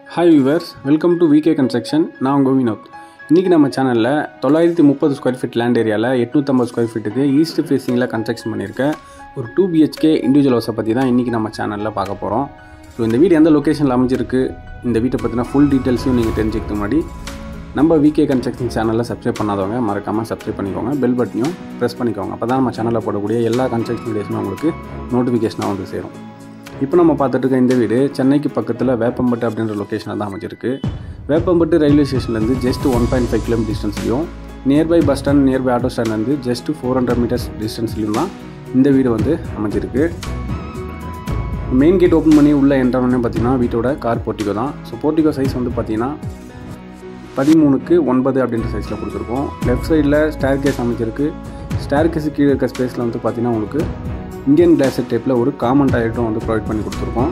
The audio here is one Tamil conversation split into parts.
hi viewers welcome to VK construction நான் உங்கள் வினோத் இன்றைக்கி நம்ம சேனலில் தொள்ளாயிரத்தி முப்பது ஸ்கொயர் ஃபீட் லேண்ட் ஏரியாவில் எட்நூற்றம்பது ஸ்கொயர் ஃபீட்டுக்கு ஈஸ்ட் ஃபேஸிங்கில் கன்ஸ்ட்ரக்ஷன் பண்ணியிருக்க ஒரு டூ பிஹெச்கே இண்டிவிஜுவல் ஹவுஸை பற்றி தான் இன்றைக்கி நம்ம சேனலில் பார்க்க போகிறோம் ஸோ இந்த வீடு எந்த லொக்கேஷனில் அமைஞ்சிருக்கு இந்த வீட்டை பற்றின ஃபுல் டீட்டெயில்ஸையும் நீங்கள் தெரிஞ்சுக்கிறதுக்கு முன்னாடி நம்ம விகே கன்ஸ்ட்ரக்ஷன் சேனலில் சப்ஸ்கிரைப் பண்ணாதவங்க மறக்காமல் சப்ஸ்கிரைப் பண்ணிக்கோங்க பெல் பட்டனையும் ப்ரெஸ் பண்ணிக்கோங்க அப்போ தான் நம்ம சேனலில் போடக்கூடிய எல்லா கன்ஸ்ட்ரக்ஷன் வீடியோஸுமே உங்களுக்கு நோட்டிஃபிகேஷனாக வந்து சேரும் இப்போ நம்ம பார்த்துட்டு இருக்க இந்த வீடு சென்னைக்கு பக்கத்தில் வேப்பம்பட்டு அப்படின்ற லொக்கேஷனில் தான் அமைஞ்சிருக்கு வேப்பம்பட்டு ரயில்வே ஸ்டேஷன்லேருந்து just one point five kilometre டிஸ்டன்ஸ்லையும் nearby bus stand nearby auto ஸ்டாண்ட்லேருந்து ஜஸ்ட் ஃபோர் ஹண்ட்ரட் மீட்டர்ஸ் டிஸ்டன்ஸ்லையும் தான் இந்த வீடு வந்து அமைஞ்சிருக்கு மெயின் கேட் ஓப்பன் பண்ணி உள்ளே என்ட்ரானே பார்த்தீங்கன்னா வீட்டோட கார் போர்ட்டிகோ தான் ஸோ போர்ட்டிகோ சைஸ் வந்து பார்த்தீங்கன்னா பதிமூணுக்கு ஒன்பது அப்படின்ற சைஸில் கொடுத்துருக்கோம் லெஃப்ட் சைடில் ஸ்டேர் கேஸ் அமைச்சிருக்கு ஸ்டேர் கேஸு கீழே இருக்க ஸ்பேஸில் வந்து பார்த்தீங்கன்னா உங்களுக்கு இந்தியன் கிளாஸ் டைப்பில் ஒரு காமன் டாய்லெட்டும் வந்து ப்ரொவைட் பண்ணி கொடுத்துருக்கோம்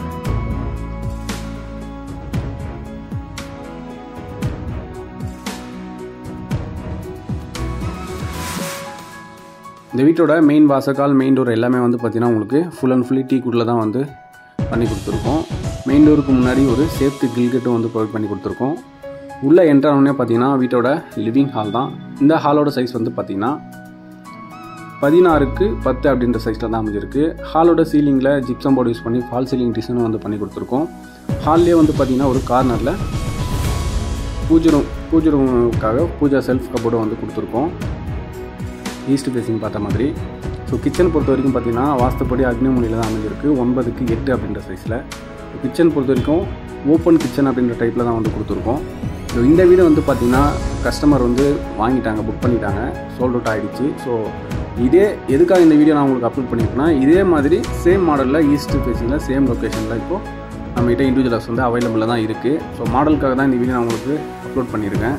இந்த வீட்டோட மெயின் வாசக்கால் மெயின் டோர் எல்லாமே வந்து பார்த்தீங்கன்னா உங்களுக்கு ஃபுல் அண்ட் ஃபுல்லி டீ குட்டில் தான் வந்து பண்ணி கொடுத்துருக்கோம் மெயின் டோருக்கு முன்னாடி ஒரு சேஃப்டி கில்கெட்டும் வந்து ப்ரொவைட் பண்ணி கொடுத்துருக்கோம் உள்ளே என்ட்ரானே பார்த்தீங்கன்னா வீட்டோட லிவிங் ஹால் தான் இந்த ஹாலோட சைஸ் வந்து பார்த்தீங்கன்னா பதினாறுக்கு பத்து அப்படின்ற சைஸில் தான் அமைஞ்சிருக்கு ஹாலோட சீலிங்கில் ஜிப்சம் போர்டு யூஸ் பண்ணி ஃபால் சீலிங் டிசைனும் வந்து பண்ணி கொடுத்துருக்கோம் ஹால்லேயே வந்து பார்த்தீங்கன்னா ஒரு கார்னரில் பூஜை ரூம் பூஜை ரூமுக்காக பூஜா செல்ஃப் கபோர்டும் வந்து கொடுத்துருக்கோம் ஈஸ்ட் ஃபேஸிங் பார்த்த மாதிரி ஸோ கிச்சன் பொறுத்த வரைக்கும் பார்த்தீங்கன்னா வாஸ்துப்படி அக்னிமொழியில் தான் அமைஞ்சிருக்கு ஒன்பதுக்கு எட்டு அப்படின்ற சைஸில் கிச்சன் பொறுத்த வரைக்கும் ஓப்பன் கிச்சன் அப்படின்ற டைப்பில் தான் வந்து கொடுத்துருக்கோம் ஸோ இந்த வீடு வந்து பார்த்திங்கன்னா கஸ்டமர் வந்து வாங்கிட்டாங்க புக் பண்ணிட்டாங்க சோல்ட் அவுட் ஆகிடுச்சு ஸோ இதே எதுக்காக இந்த வீடியோ நான் உங்களுக்கு அப்லோட் பண்ணியிருக்கேன்னா இதே மாதிரி சேம் மாடலில் ஈஸ்ட் ஃபேஸிங்கில் சேம் லொக்கேஷனில் இப்போது நம்மகிட்ட இண்டிவிஜுவல்ஸ் வந்து அவைலபிளாக தான் இருக்குது ஸோ மாடலுக்காக தான் இந்த வீடியோ நான் உங்களுக்கு அப்லோட் பண்ணியிருக்கேன்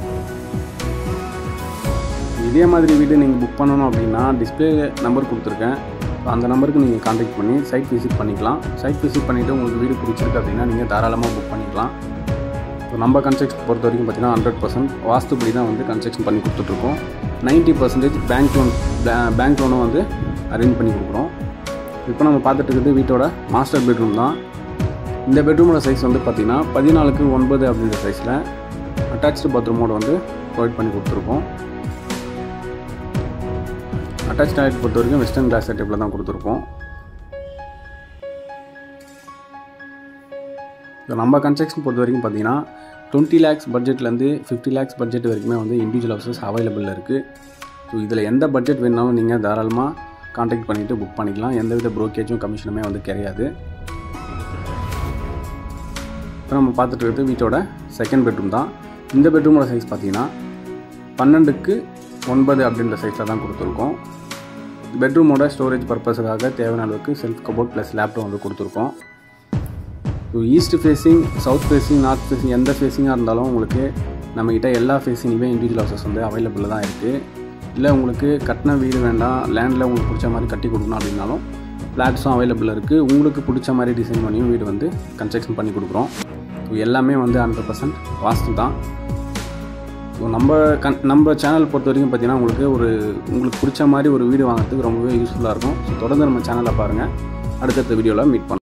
இதே மாதிரி வீடு நீங்கள் புக் பண்ணணும் அப்படின்னா டிஸ்பிளே நம்பர் கொடுத்துருக்கேன் ஸோ அந்த நம்பருக்கு நீங்கள் காண்டாக்ட் பண்ணி சைட் விசிட் பண்ணிக்கலாம் சைட் விசிட் பண்ணிவிட்டு உங்களுக்கு வீடு பிடிச்சிருக்கு அப்படின்னா நீங்கள் தாராளமாக புக் பண்ணிக்கலாம் ஸோ நம்ம கன்ஸ்ட்ரக்ஷன் பொறுத்த வரைக்கும் பார்த்தீங்கன்னா ஹண்ட்ரட் பர்சன்ட் வாஸ்துபடி தான் வந்து கன்ஸ்ட்ரக்ஷன் பண்ணி கொடுத்துட்ருக்கோம் ninety percentage bank loan bank லோனும் வந்து அரேஞ்ச் பண்ணி கொடுக்குறோம் இப்போ நம்ம பார்த்துட்டு இருக்கிறது வீட்டோட மாஸ்டர் பெட்ரூம் தான் இந்த பெட்ரூமோட சைஸ் வந்து பார்த்திங்கன்னா பதினாலுக்கு ஒன்பது அப்படின்ற சைஸில் அட்டாச்சு பாத்ரூமோட வந்து ப்ரொவைட் பண்ணி கொடுத்துருக்கோம் அட்டாச் டாய்லெட் பொறுத்த வரைக்கும் வெஸ்டர்ன் கிளாஸ் டைப்பில் தான் கொடுத்துருக்கோம் ஸோ நம்ம கன்ஸ்ட்ரக்ஷன் பொறுத்த வரைக்கும் பார்த்தீங்கன்னா டுவெண்ட்டி லேக்ஸ் பட்ஜெட்லேருந்து ஃபிஃப்டி லேக்ஸ் பட்ஜெட் வரைக்குமே வந்து இண்டிவிஜுவல் ஹவுசஸ் அவைலபிளில் இருக்குது ஸோ இதில் எந்த பட்ஜெட் வேணாலும் நீங்கள் தாராளமாக காண்டாக்ட் பண்ணிவிட்டு புக் பண்ணிக்கலாம் எந்தவித ப்ரோக்கேஜும் கமிஷனுமே வந்து கிடையாது இப்போ நம்ம பார்த்துட்டு இருக்கிறது வீட்டோட செகண்ட் பெட்ரூம் தான் இந்த பெட்ரூமோட சைஸ் பார்த்தீங்கன்னா பன்னெண்டுக்கு ஒன்பது அப்படின்ற சைஸில் தான் கொடுத்துருக்கோம் பெட்ரூமோட ஸ்டோரேஜ் பர்பஸுக்காக தேவையான அளவுக்கு செல்ஃப் கபோர்ட் ப்ளஸ் லேப்டாப் வந்து கொடுத்துருக்கோம் so east facing south facing north facing எந்த ஃபேஸிங்காக இருந்தாலும் உங்களுக்கு நம்மக்கிட்ட எல்லா ஃபேஸிங்குமே இண்டிவிஜுவல் ஹவுசஸ் வந்து அவைலபிளில் தான் இருக்குது இல்லை உங்களுக்கு கட்டின வீடு வேண்டாம் லேண்டில் உங்களுக்கு பிடிச்ச மாதிரி கட்டி கொடுக்கணும் அப்படின்னாலும் ஃப்ளாட்ஸும் அவைலபிள் இருக்குது உங்களுக்கு பிடிச்ச மாதிரி டிசைன் பண்ணியும் வீடு வந்து கன்ஸ்ட்ரக்ஷன் பண்ணி கொடுக்குறோம் ஸோ எல்லாமே வந்து ஹண்ட்ரட் பர்சன்ட் வாஸ்து தான் ஸோ நம்ம கன் நம்ம சேனல் பொறுத்த வரைக்கும் பார்த்தீங்கன்னா உங்களுக்கு ஒரு உங்களுக்கு பிடிச்ச மாதிரி ஒரு வீடு வாங்குறதுக்கு ரொம்பவே யூஸ்ஃபுல்லாக இருக்கும் ஸோ தொடர்ந்து நம்ம சேனலை பாருங்கள் அடுத்தடுத்த வீடியோவில் மீட் பண்ணலாம்